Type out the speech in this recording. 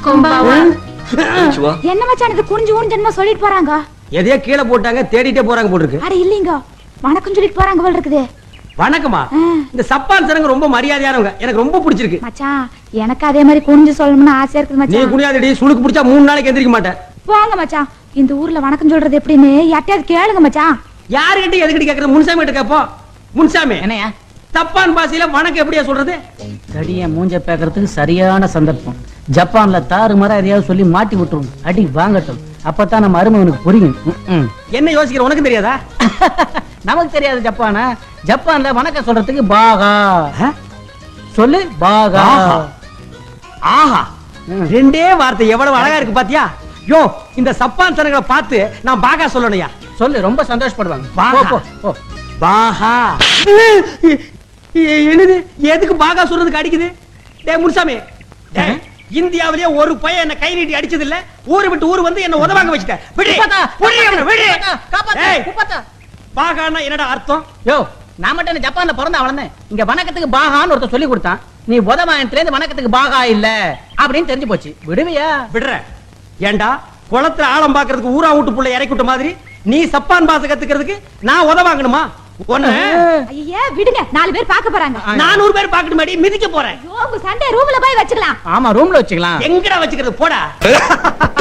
சிவா என்ன மச்சான் இது குனிஞ்சு குனிஞ்சு என்னமோ சொல்லிட்டு போறாங்க எதையோ கீழே போட்டாங்க தேடிட்டே போறாங்க போட்டுருக்கு அட இல்லீங்க வணக்கம் சொல்லிட்டு போறாங்க போல இருக்குது வணக்கமா ஆ. இந்த சப்பான் சனங்க ரொம்ப மரியாதையானவங்க எனக்கு ரொம்ப பிடிச்சிருக்கு மச்சான் எனக்கு அதே மாதிரி குனிஞ்சு சொல்லணும்னு ஆசையா இருக்குது நீ மச்சான் குனியாதடி சுளுக்கு பிடிச்சா மூணு நாளைக்கு எந்திரிக்க மாட்டேன் போங்க மச்சான் இந்த ஊர்ல வணக்கம் சொல்றது எப்படின்னு யார்ட்டையாவது கேளுங்க மச்சான் யாருகிட்ட எதுக்கிட்ட கேக்குறது முன்சாமி கிட்ட கேப்போம் முன்சாமி என்னையா தப்பான் பாசையில வணக்கம் எப்படியா சொல்றது தடிய மூஞ்ச பேக்கறதுக்கு சரியான சந்தர்ப்பம் ஜப்பான்ல தாறு மரம் எதையாவது சொல்லி மாட்டி விட்டுரும் அடி வாங்கட்டும் அப்பதான் நம்ம அருமவனுக்கு புரியும் ம்ம். என்ன யோசிக்கிற உனக்கு தெரியாதா நமக்கு தெரியாது ஜப்பானா ஜப்பான்ல வணக்கம் சொல்றதுக்கு பாகா ஆ? சொல்லு பாகா ஆஹா. ஆஹா ரெண்டே வார்த்தை எவ்வளவு அழகா இருக்கு பாத்தியா யோ இந்த சப்பான் சனங்களை பார்த்து நான் பாகா சொல்லணும்யா சொல்லு ரொம்ப சந்தோஷப்படுவாங்க பாகா. போ, போ, போ. பாகா எ- என்னது எதுக்கு பாகா சொல்றதுக்கு அடிக்குது டேய் முனுசாமி டேய், இந்தியாவிலேயே ஒரு பையன் என்ன கை நீட்டி அடிச்சது இல்ல ஊரு விட்டு ஊர் வந்து என்ன உதவாங்க வச்சுட்ட விடு உப்பாத்தா, விடு அவனை, விடு உப்பாத்தா, காப்பாத்து, டேய், உப்பாத்தா. பாகான்னா என்னடா அர்த்தம் யோ நான் மட்டும் என்ன ஜப்பான்ல பிறந்த வளர்ந்தேன் இங்க வணக்கத்துக்கு பாகான்னு ஒருத்தர் சொல்லி கொடுத்தான் நீ உதவாயத்துல இருந்து வணக்கத்துக்கு பாகா இல்ல அப்படின்னு தெரிஞ்சு போச்சு விடுவியா விடுற ஏண்டா குளத்துல ஆழம் பாக்குறதுக்கு ஊரா வீட்டு புள்ள இறக்கி விட்ட மாதிரி நீ சப்பான் பாச கத்துக்கிறதுக்கு நான் உதவாங்கணுமா ஒண்ணு ஐயே விடுங்க நாலு பேர் பார்க்க போறாங்க நானூறு பேர் பாக்கணுமாடி மிதிக்க போறேன் ஐயோ, உங்க சண்டே ரூம்ல போய் வச்சுக்கலாம் ஆமா ரூம்ல வச்சுக்கலாம் எங்கடா வச்சுக்கிறது போடா